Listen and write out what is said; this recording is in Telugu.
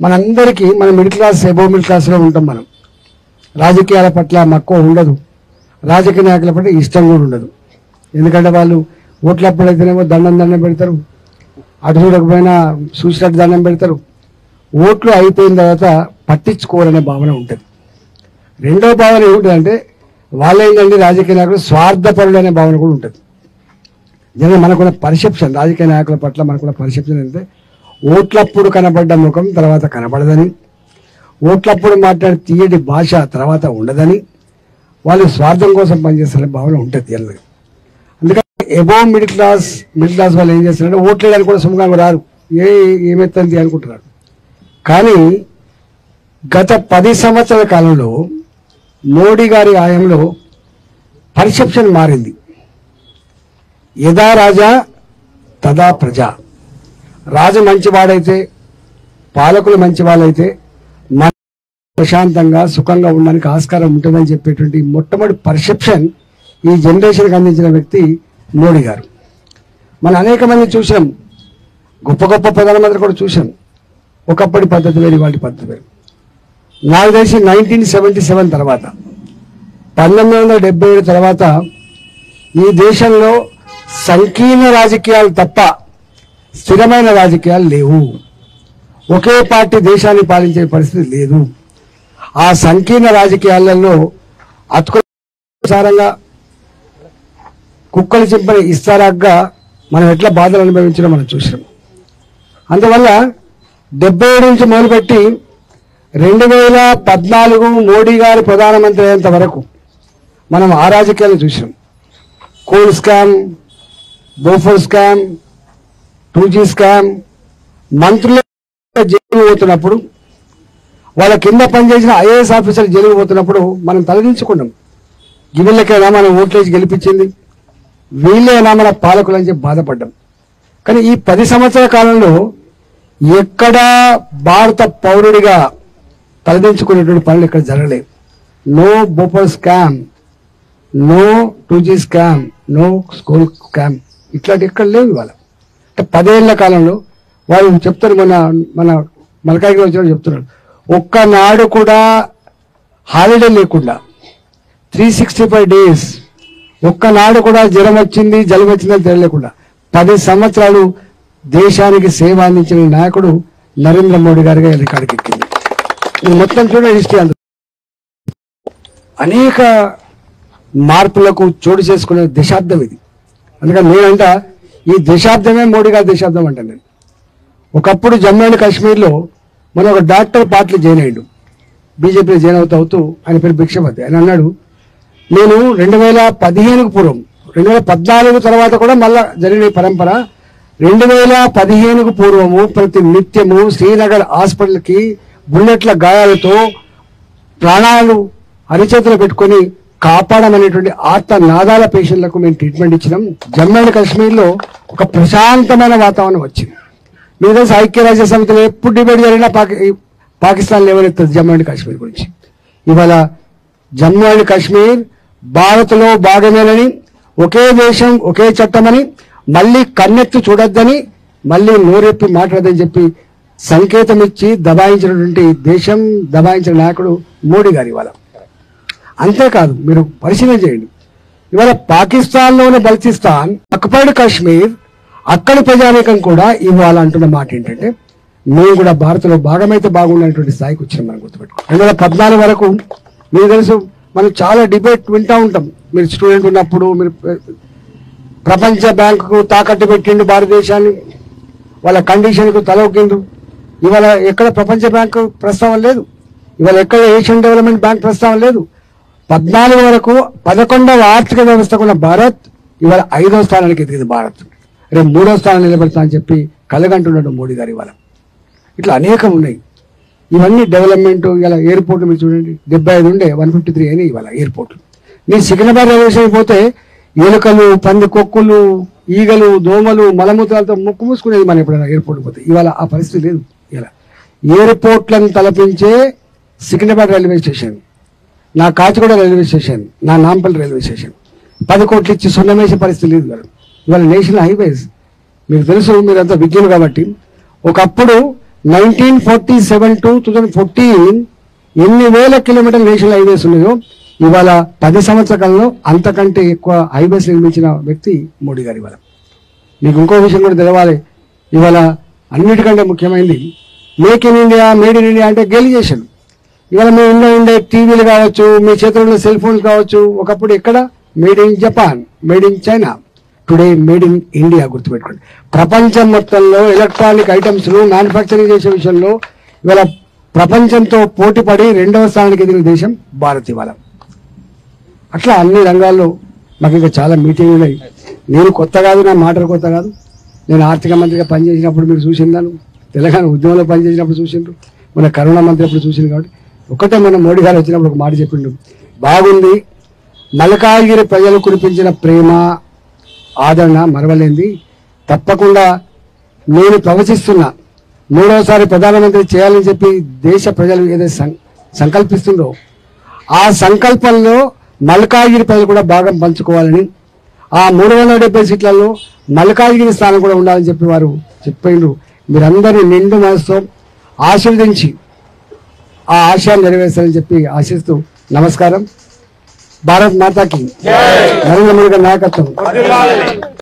మనందరికీ మన మిడిల్ క్లాస్ ఎబో మిడిల్ క్లాస్లో ఉంటాం మనం రాజకీయాల పట్ల మక్కువ ఉండదు రాజకీయ నాయకుల పట్ల ఇష్టం కూడా ఉండదు ఎందుకంటే వాళ్ళు ఓట్లప్పుడైతేనేమో దండం దండం పెడతారు అటు చూడకపోయినా చూసినట్టు దండం పెడతారు ఓట్లు అయిపోయిన తర్వాత పట్టించుకోవాలనే భావన ఉంటుంది రెండో భావన ఏమిటంటే వాళ్ళేంటంటే రాజకీయ నాయకులు స్వార్థపరులు అనే భావన కూడా ఉంటుంది జనం మనకున్న పర్సెప్షన్ రాజకీయ నాయకుల పట్ల మనకున్న పర్సెప్షన్ అంటే ఓట్లప్పుడు కనబడ్డ ముఖం తర్వాత కనబడదని ఓట్లప్పుడు మాట్లాడే తీయటి భాష తర్వాత ఉండదని వాళ్ళు స్వార్థం కోసం పనిచేస్తారనే భావన ఉంటుంది జనరల్గా అందుకని above middle class middle class వాళ్ళు ఏం చేస్తారంటే ఓట్లు వేయడానికి కూడా సుముఖంగా రారు ఏ ఏమెత్తంది అనుకుంటున్నారు కానీ గత పది సంవత్సరాల కాలంలో మోడీ గారి ఆయంలో పర్సెప్షన్ మారింది యథా రాజా తదా ప్రజ రాజు మంచివాడైతే పాలకులు మంచివాళ్ళైతే మన ప్రశాంతంగా సుఖంగా ఉండడానికి ఆస్కారం ఉంటుందని చెప్పేటువంటి మొట్టమొదటి పర్సెప్షన్ ఈ జనరేషన్కి అందించిన వ్యక్తి మోడీ గారు మనం అనేక మంది చూసాం గొప్ప గొప్ప ప్రధానమంత్రి కూడా చూసాం ఒకప్పటి పద్ధతి వేరు వాటి పద్ధతి వేరు నాకు తెలిసి నైన్టీన్ సెవెంటీ సెవెన్ తర్వాత పంతొమ్మిది వందల డెబ్బై ఏడు తర్వాత ఈ దేశంలో సంకీర్ణ రాజకీయాలు తప్ప స్థిరమైన రాజకీయాలు లేవు ఒకే పార్టీ దేశాన్ని పాలించే పరిస్థితి లేదు ఆ సంకీర్ణ రాజకీయాలలో అతుకుసారంగా కుక్కలు చింపని ఇస్తారాగ్గా మనం ఎట్లా బాధలు అనుభవించడం మనం చూసాం అందువల్ల డెబ్బై ఏడు నుంచి మొదలుపెట్టి రెండు వేల పద్నాలుగు మోడీ గారు ప్రధానమంత్రి అయ్యేంత వరకు మనం ఆ రాజకీయాలు చూసాం coal scam Bofors scam two G scam మంత్రులు జైలు పోతున్నప్పుడు వాళ్ళ కింద పనిచేసిన ఐఏఎస్ ఆఫీసర్ జైలుకు పోతున్నప్పుడు మనం తలదించుకున్నాం వీళ్ళకైనా మనం ఓట్లేసి గెలిపించింది వీళ్ళైనా మన పాలకులు అని చెప్పి బాధపడ్డాం కానీ ఈ పది సంవత్సరాల కాలంలో ఎక్కడా భారత పౌరుడిగా తలదించుకునేటువంటి పనులు ఇక్కడ జరగలేవు no Bofors scam no two G scam no school scam ఇట్లాంటి ఎక్కడ లేవు ఇవాళ అంటే పదేళ్ల కాలంలో వాళ్ళు చెప్తారు మన మన మలకాయకి వచ్చిన చెప్తున్నారు ఒక్కనాడు కూడా హాలిడే లేకుండా త్రీ సిక్స్టీ ఫైవ్ డేస్ ఒక్కనాడు కూడా జ్వరం వచ్చింది జలుబు వచ్చిందని తెలియలేకుండా పది సంవత్సరాలు దేశానికి సేవ అందించిన నాయకుడు నరేంద్ర మోడీ గారిగా రికార్డుకి ఎక్కింది ఇది మొత్తం చూడ హిస్టరీ అంత అనేక మార్పులకు చోటు చేసుకునే దశాబ్దం ఇది అందుకని నేనంట ఈ దశాబ్దమే మోడీ గారి దశాబ్దం అంటాను నేను ఒకప్పుడు జమ్మూ అండ్ కాశ్మీర్లో మన ఒక డాక్టర్ పాటలు జాయిన్ అయ్యాడు బీజేపీలో జాయిన్ అవుతూ అవుతూ ఆయన పేరు భిక్షపతి ఆయన అన్నాడు నేను రెండు వేల పదిహేనుకు పూర్వం రెండు వేల పద్నాలుగు తర్వాత కూడా మళ్ళా జరిగిన ఈ పరంపర రెండు వేల పదిహేనుకు పూర్వము ప్రతి నిత్యము శ్రీనగర్ హాస్పిటల్కి బుల్లెట్ల గాయాలతో ప్రాణాలు అరిచేతులు పెట్టుకొని కాపాడమనేటువంటి ఆత్మ నాదాల పేషెంట్లకు మేము ట్రీట్మెంట్ ఇచ్చినాం జమ్మూ అండ్ కాశ్మీర్లో ఒక ప్రశాంతమైన వాతావరణం వచ్చింది మీద ఐక్యరాజ్య సమితిలో ఎప్పుడు డిబేట్ జరిగినా పాకి పాకిస్తాన్ లేవనెత్తది జమ్మూ అండ్ కాశ్మీర్ గురించి ఇవాళ జమ్మూ అండ్ కాశ్మీర్ భారత్లో భాగమేనని ఒకే దేశం ఒకే చట్టమని మళ్ళీ కన్నెత్తి చూడొద్దని మళ్ళీ నోరెప్పి మాట్లాడదని చెప్పి సంకేతం ఇచ్చి దబాయించినటువంటి దేశం దబాయించిన నాయకుడు మోడీ గారు ఇవాళ అంతేకాదు మీరు పరిశీలన చేయండి ఇవాళ పాకిస్తాన్లోని బల్చిస్తాన్ అక్బర్డ్ కాశ్మీర్ అక్కడి ప్రజానీకం కూడా ఇవ్వాలి అంటున్న మాట ఏంటంటే మేము కూడా భారత్లో భాగమైతే బాగుండేటువంటి స్థాయికి వచ్చినాం మనం గుర్తుపెట్టుకో రెండు వేల పద్నాలుగు వరకు మీకు తెలుసు మనం చాలా డిబేట్ వింటూ ఉంటాం మీరు స్టూడెంట్ ఉన్నప్పుడు మీరు ప్రపంచ బ్యాంకుకు తాకట్టు పెట్టిండు భారతదేశాన్ని వాళ్ళ కండిషన్కు తలొక్కిండు ఇవాళ ఎక్కడ ప్రపంచ బ్యాంకు ప్రస్తావన లేదు ఇవాళ ఎక్కడ ఏషియన్ డెవలప్మెంట్ బ్యాంక్ ప్రస్తావన లేదు పద్నాలుగు వరకు పదకొండవ ఆర్థిక వ్యవస్థ ఉన్న భారత్ ఇవాళ ఐదో స్థానానికి ఎదిగింది భారత్ రేపు మూడో స్థానం నిలబెడతా అని చెప్పి కలగంటున్నాడు మోడీ గారు ఇవాళ ఇట్లా అనేకం ఉన్నాయి ఇవన్నీ డెవలప్మెంట్ ఇలా ఎయిర్పోర్ట్ మీరు చూడండి డెబ్బై ఐదు ఉండే వన్ ఫిఫ్టీ త్రీ అయినాయి ఇవాళ ఎయిర్పోర్ట్ నేను సికింద్రాబాద్ రైల్వే స్టేషన్ పోతే ఎలుకలు పంది కొక్కులు ఈగలు దోమలు మలమూత్రాలతో ముక్కు మూసుకునేది మనం ఎప్పుడైనా ఎయిర్పోర్ట్ పోతే ఇవాళ ఆ పరిస్థితి లేదు ఇలా ఎయిర్పోర్ట్లను తలపించే సికింద్రాబాద్ రైల్వే స్టేషన్ నా కాచిగూడ రైల్వే స్టేషన్ నా నాంపల్లి రైల్వే స్టేషన్ పది కోట్లు ఇచ్చి సున్నమేసే పరిస్థితి లేదు మేడం ఇవాళ నేషనల్ హైవేస్ మీకు తెలుసు మీరంతా విజ్ఞులు కాబట్టి ఒకప్పుడు nineteen forty seven to two thousand fourteen ఎన్ని వేల కిలోమీటర్ నేషనల్ హైవేస్ ఉన్నాయో ఇవాళ పది సంవత్సరాల కాలంలో అంతకంటే ఎక్కువ హైవేస్ నిర్మించిన వ్యక్తి మోడీ గారు ఇవాళ మీకు ఇంకో విషయం కూడా తెలవాలి ఇవాళ అన్నిటికంటే ముఖ్యమైనది make in India made in India అంటే గెలి చేశాను ఇవాళ మీ ఇంట్లో ఉండే టీవీలు కావచ్చు మీ చేతిలో ఉన్న సెల్ ఫోన్స్ కావచ్చు ఒకప్పుడు ఎక్కడ made in Japan made in China today made in India గుర్తుపెట్టుకోండి ప్రపంచం మొత్తంలో ఎలక్ట్రానిక్ ఐటమ్స్ మ్యానుఫ్యాక్చరింగ్ చేసే విషయంలో ఇవాళ ప్రపంచంతో పోటీ పడి రెండవ స్థానానికి ఎదిగిన దేశం భారత్ ఇవాళ అట్లా అన్ని రంగాల్లో మాకు ఇంకా చాలా మీటింగ్లు ఉన్నాయి నేను కొత్త కాదు నా మాటలు కొత్త కాదు నేను ఆర్థిక మంత్రిగా పనిచేసినప్పుడు మీరు చూసిందాను తెలంగాణ ఉద్యమంలో పనిచేసినప్పుడు చూసిండ్రు మన కరోనా మంత్రి అప్పుడు చూసింది కాబట్టి ఒకటే మన మోడీ గారు వచ్చినప్పుడు ఒక మాట చెప్పిండు బాగుంది మలకాగిరి ప్రజలు కురిపించిన ప్రేమ ఆదరణ మరవలేంది తప్పకుండా నేను ప్రవచిస్తున్నా మూడవసారి ప్రధానమంత్రి చేయాలని చెప్పి దేశ ప్రజలు ఏదైతే సం- సంకల్పిస్తుందో ఆ సంకల్పంలో మల్కాగిరి ప్రజలు కూడా భాగం పంచుకోవాలని ఆ మూడు వందల డెబ్బై సీట్లలో మల్కాగిరి స్థానం కూడా ఉండాలని చెప్పి వారు చెప్పిండ్రు మీరందరూ నిండు మనసుతో ఆశీర్వదించి ఆ ఆశయాన్ని నెరవేర్చాలని చెప్పి ఆశిస్తూ నమస్కారం భారత్ మాతాకి నరేంద్ర మోడీ గారి నాయకత్వం